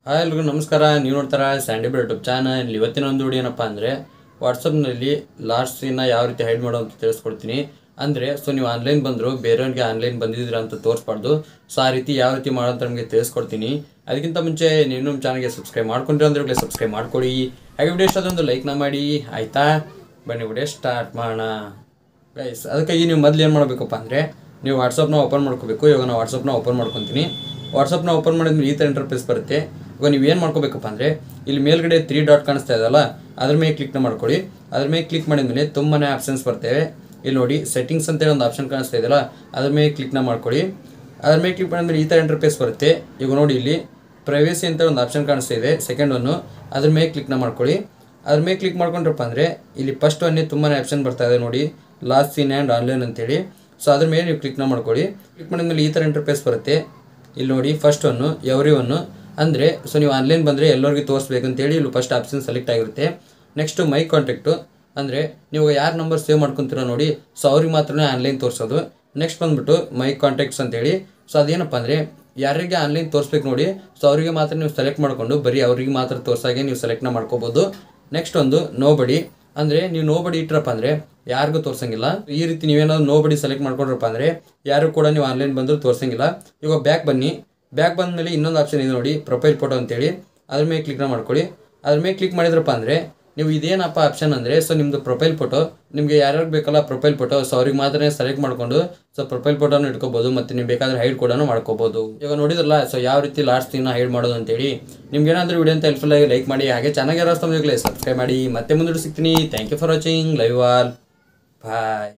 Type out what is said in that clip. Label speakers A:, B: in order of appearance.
A: hi ಎಲ್ರಿಗೂ ನಮಸ್ಕಾರ ನೀವು ನೋಡ್ತಾರ ಸ್ಯಾಂಡಿ ಬೆಲ್ ಯೂಟ್ಯೂಬ್ ಚಾನಲ್ ಇವತ್ತಿನ ಒಂದು ವಿಡಿಯೋ ಏನಪ್ಪ ಅಂದರೆ ವಾಟ್ಸಪ್ನಲ್ಲಿ ಲಾಸ್ಟ್ ಸೀನ್ನ ಯಾವ ರೀತಿ ಹೈಡ್ ಮಾಡೋ ಅಂತ ತಿಳಿಸ್ಕೊಡ್ತೀನಿ ಅಂದರೆ ಸೊ ನೀವು ಆನ್ಲೈನ್ ಬಂದರು ಬೇರೆಯವ್ರಿಗೆ ಆನ್ಲೈನ್ ಬಂದಿದ್ದೀರಾ ಅಂತ ತೋರಿಸ್ಬಾರ್ದು ಸೊ ಆ ರೀತಿ ಯಾವ ರೀತಿ ಮಾಡೋಂತ ನಿಮಗೆ ತಿಳಿಸ್ಕೊಡ್ತೀನಿ ಅದಕ್ಕಿಂತ ಮುಂಚೆ ನೀವು ನಮ್ಮ ಚಾನಲ್ಗೆ ಸಬ್ಸ್ಕ್ರೈಬ್ ಮಾಡ್ಕೊಂಡ್ರೆ ಅಂದ್ರೆ ಸಬ್ಸ್ಕ್ರೈಬ್ ಮಾಡ್ಕೊಡಿ ಹಾಗೆ ವಿಡಿಯೋ ಇಷ್ಟ ಅದೊಂದು ಲೈಕ್ನ ಮಾಡಿ ಆಯಿತಾ ಬನ್ನಿ ವಿಡಿಯೋ ಸ್ಟಾರ್ಟ್ ಮಾಡೋಣ ಗೈಸ್ ಅದಕ್ಕಾಗಿ ನೀವು ಮೊದಲು ಏನು ಮಾಡಬೇಕಪ್ಪ ಅಂದರೆ ನೀವು ವಾಟ್ಸಪ್ನ ಓಪನ್ ಮಾಡ್ಕೋಬೇಕು ಇವಾಗ ನಾನು ವಾಟ್ಸಪ್ನ ಓಪನ್ ಮಾಡ್ಕೊತೀನಿ ವಾಟ್ಸಪ್ನ ಓಪನ್ ಮಾಡಿದ್ಮೇಲೆ ಈ ಥರ ಇಂಟರ್ಫೇಸ್ ಬರುತ್ತೆ ಇವಾಗ ನೀವು ಏನು ಮಾಡ್ಕೋಬೇಕಪ್ಪ ಅಂದರೆ ಇಲ್ಲಿ ಮೇಲ್ಗಡೆ ತ್ರೀ ಡಾಟ್ ಕಾಣಿಸ್ತಾ ಇದಲ್ಲ ಅದ್ರ ಮೇಲೆ ಕ್ಲಿಕ್ನ ಮಾಡ್ಕೊಳ್ಳಿ ಅದ್ರ ಮೇಲೆ ಕ್ಲಿಕ್ ಮಾಡಿದ್ಮೇಲೆ ತುಂಬಾ ಆಪ್ಷನ್ಸ್ ಬರ್ತವೆ ಇಲ್ಲಿ ನೋಡಿ ಸೆಟ್ಟಿಂಗ್ಸ್ ಅಂತೇಳಿ ಒಂದು ಆಪ್ಷನ್ ಕಾಣಿಸ್ತಾ ಇದೆಯಲ್ಲ ಅದ್ರ ಮೇಲೆ ಕ್ಲಿಕ್ನ ಮಾಡ್ಕೊಳ್ಳಿ ಅದ್ರ ಮೇಲೆ ಕ್ಲಿಕ್ ಮಾಡಿದ್ಮೇಲೆ ಈ ಥರ ಇಂಟರ್ಫೇಸ್ ಬರುತ್ತೆ ಈಗ ನೋಡಿ ಇಲ್ಲಿ ಪ್ರೈವೇಸಿ ಅಂತ ಒಂದು ಆಪ್ಷನ್ ಕಾಣಿಸ್ತಾ ಇದೆ ಸೆಕೆಂಡ್ ಒನ್ನು ಅದ್ರ ಮೇಲೆ ಕ್ಲಿಕ್ನ ಮಾಡ್ಕೊಳ್ಳಿ ಅದ್ರ ಮೇಲೆ ಕ್ಲಿಕ್ ಮಾಡ್ಕೊಂಡ್ರಪ್ಪ ಅಂದರೆ ಇಲ್ಲಿ ಫಸ್ಟ್ ಒನ್ನೇ ತುಂಬಾ ಆಪ್ಷನ್ ಬರ್ತಾ ಇದೆ ನೋಡಿ ಲಾಸ್ಟ್ ಸೀನ್ ಆ್ಯಂಡ್ ಆನ್ಲೈನ್ ಅಂತೇಳಿ ಸೊ ಅದ್ರ ಮೇಲೆ ನೀವು ಕ್ಲಿಕ್ನ ಮಾಡ್ಕೊಳ್ಳಿ ಕ್ಲಿಕ್ ಮಾಡಿದ್ಮೇಲೆ ಈ ಥರ ಇಂಟರ್ಫೇಸ್ ಬರುತ್ತೆ ಇಲ್ಲಿ ನೋಡಿ ಫಸ್ಟ್ ಒನ್ನು ಎವ್ರಿ ಒನ್ನು ಅಂದರೆ ಸೊ ನೀವು ಆನ್ಲೈನ್ ಬಂದರೆ ಎಲ್ಲರಿಗೂ ತೋರಿಸ್ಬೇಕಂತೇಳಿ ಇಲ್ಲಿ ಫಸ್ಟ್ ಆಪ್ಷನ್ ಸೆಲೆಕ್ಟ್ ಆಗಿರುತ್ತೆ ನೆಕ್ಸ್ಟು ಮೈ ಕಾಂಟ್ಯಾಕ್ಟು ಅಂದರೆ ನೀವು ಯಾರು ನಂಬರ್ ಸೇವ್ ಮಾಡ್ಕೊತೀರೋ ನೋಡಿ ಸೊ ಅವ್ರಿಗೆ ಮಾತ್ರನೇ ಆನ್ಲೈನ್ ತೋರಿಸೋದು ನೆಕ್ಸ್ಟ್ ಬಂದ್ಬಿಟ್ಟು ಮೈ ಕಾಂಟ್ಯಾಕ್ಟ್ಸ್ ಅಂತೇಳಿ ಸೊ ಅದೇನಪ್ಪ ಅಂದರೆ ಯಾರಿಗೆ ಆನ್ಲೈನ್ ತೋರಿಸ್ಬೇಕು ನೋಡಿ ಸೊ ಅವರಿಗೆ ಮಾತ್ರ ನೀವು ಸೆಲೆಕ್ಟ್ ಮಾಡಿಕೊಂಡು ಬರೀ ಅವರಿಗೆ ಮಾತ್ರ ತೋರ್ಸಾಗೆ ನೀವು ಸೆಲೆಕ್ಟ್ನ ಮಾಡ್ಕೋಬೋದು ನೆಕ್ಸ್ಟ್ ಒಂದು ನೋ ಬಡಿ ಅಂದರೆ ನೀವು ನೋ ಬಡಿ ಇಟ್ರಪ್ಪ ಅಂದರೆ ಯಾರಿಗೂ ತೋರ್ಸಂಗಿಲ್ಲ ಈ ರೀತಿ ನೀವೇನಾದ್ರು ನೋ ಬಡಿ ಸೆಲೆಕ್ಟ್ ಮಾಡ್ಕೊಂಡ್ರಪ್ಪ ಅಂದರೆ ಯಾರು ಕೂಡ ನೀವು ಆನ್ಲೈನ್ ಬಂದರೂ ತೋರ್ಸಂಗಿಲ್ಲ ಇವಾಗ ಬ್ಯಾಕ್ ಬನ್ನಿ ಬ್ಯಾಕ್ ಬಂದಮೇಲೆ ಇನ್ನೊಂದು ಆಪ್ಷನ್ ಇದೆ ನೋಡಿ ಪ್ರೊಫೈಲ್ ಫೋಟೋ ಅಂತೇಳಿ ಅದ್ರ ಮೇಲೆ ಕ್ಲಿಕ್ನ ಮಾಡ್ಕೊಳ್ಳಿ ಅದ್ರ ಮೇಲೆ ಕ್ಲಿಕ್ ಮಾಡಿದ್ರಪ್ಪ ಅಂದರೆ ನೀವು ಇದೇನಪ್ಪ ಆಪ್ಷನ್ ಅಂದರೆ ಸೊ ನಿಮ್ಮದು ಪ್ರೊಫೈಲ್ ಫೋಟೋ ನಿಮಗೆ ಯಾರ್ಯಾರು ಬೇಕಲ್ಲ ಪ್ರೊಫೈಲ್ ಫೋಟೋ ಸೊ ಅವ್ರಿಗೆ ಮಾತ್ರ ಸೆಲೆಕ್ಟ್ ಮಾಡ್ಕೊಂಡು ಸೊ ಪ್ರೊಫೈಲ್ ಫೋಟೋನ ಇಟ್ಕೋಬೋದು ಮತ್ತು ನೀವು ಬೇಕಾದ್ರೆ ಹೈಡ್ ಕೂಡ ಮಾಡ್ಕೋಬೋದು ಇವಾಗ ನೋಡಿದ್ರಲ್ಲ ಸೊ ಯಾವ ರೀತಿ ಲಾಸ್ಟ್ ದಿನ ಹೈಡ್ ಮಾಡೋದು ಅಂತೇಳಿ ನಿಮ್ಗೆ ಏನಾದರೂ ವಿಡಿಯೋ ಅಂತ ಹೆಲ್ಪ್ಫುಲ್ ಆಗಿ ಲೈಕ್ ಮಾಡಿ ಹಾಗೆ ಚೆನ್ನಾಗಿ ಯಾರು ಸಬ್ಸ್ಕ್ರೈಬ್ ಮಾಡಿ ಮತ್ತೆ ಮುಂದೆ ಸಿಗ್ತೀನಿ thank you for watching live all bye